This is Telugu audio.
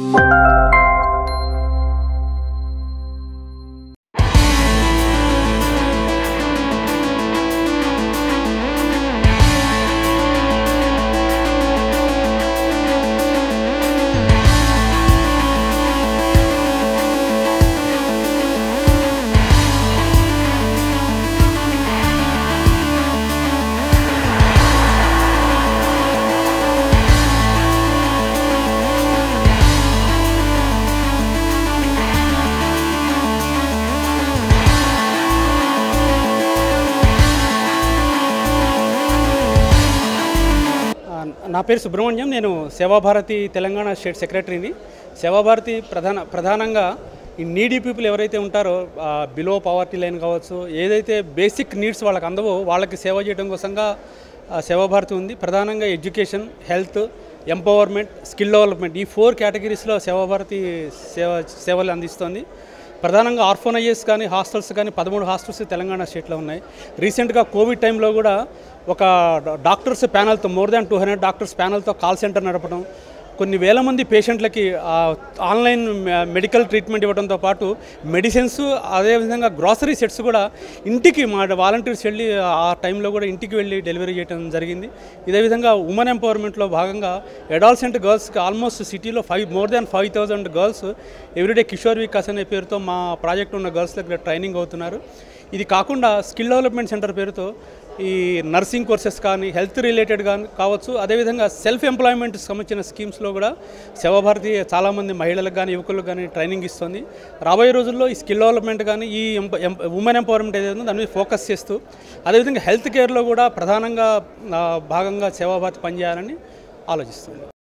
ఆ, నా పేరు సుబ్రహ్మణ్యం నేను సేవాభారతి తెలంగాణ స్టేట్ సెక్రటరీని సేవాభారతి ప్రధాన ప్రధానంగా ఈ నీడీ పీపుల్ ఎవరైతే ఉంటారో బిలో పవర్టీ లైన్ కావచ్చు ఏదైతే బేసిక్ నీడ్స్ వాళ్ళకి అందవో వాళ్ళకి సేవ చేయడం కోసంగా ఆ, సేవాభారతి ఉంది ప్రధానంగా education health empowerment skill development ఈ ఫోర్ కేటగిరీస్లో సేవాభారతి సేవ సేవలు అందిస్తోంది ప్రధానంగా ఆర్ఫోనైజెస్ కానీ హాస్టల్స్ కానీ పదమూడు హాస్టల్స్ తెలంగాణ స్టేట్లో ఉన్నాయి రీసెంట్గా కోవిడ్ టైంలో కూడా ఒక డాక్టర్స్ ప్యానల్తో more than two hundred doctors ప్యానల్తో కాల్ సెంటర్ నడపడం కొన్ని వేల మంది పేషెంట్లకి ఆ, ఆన్లైన్ మె- మెడికల్ ట్రీట్మెంట్ ఇవ్వడంతో పాటు మెడిసిన్స్ అదేవిధంగా గ్రాసరీ సెట్స్ కూడా ఇంటికి మా వాలంటీర్స్ వెళ్ళి ఆ టైంలో కూడా ఇంటికి వెళ్ళి డెలివరీ చేయడం జరిగింది ఇదే విధంగా ఉమెన్ ఎంపవర్మెంట్లో భాగంగా అడాల్సెంట్ గర్ల్స్కి ఆల్మోస్ట్ సిటీలో five more than five thousand girls everyday Kishore Vikas అనే పేరుతో మా ప్రాజెక్ట్ ఉన్న గర్ల్స్ దగ్గర ట్రైనింగ్ అవుతున్నారు ఇది కాకుండా స్కిల్ డెవలప్మెంట్ సెంటర్ పేరుతో ఈ నర్సింగ్ కోర్సెస్ కానీ హెల్త్ రిలేటెడ్ కానీ కావచ్చు అదేవిధంగా సెల్ఫ్ ఎంప్లాయ్మెంట్ సంబంధించిన స్కీమ్స్లో కూడా సేవాభారతి చాలామంది మహిళలకు కానీ యువకులకు కానీ ట్రైనింగ్ ఇస్తుంది రాబోయే రోజుల్లో ఈ స్కిల్ డెవలప్మెంట్ కానీ ఈ ఉమెన్ ఎంపవర్మెంట్ ఏదైతే ఉందో దాని మీద ఫోకస్ చేస్తూ అదేవిధంగా హెల్త్ కేర్లో కూడా ప్రధానంగా ఆ, భాగంగా సేవాభారతి పనిచేయాలని ఆలోచిస్తుంది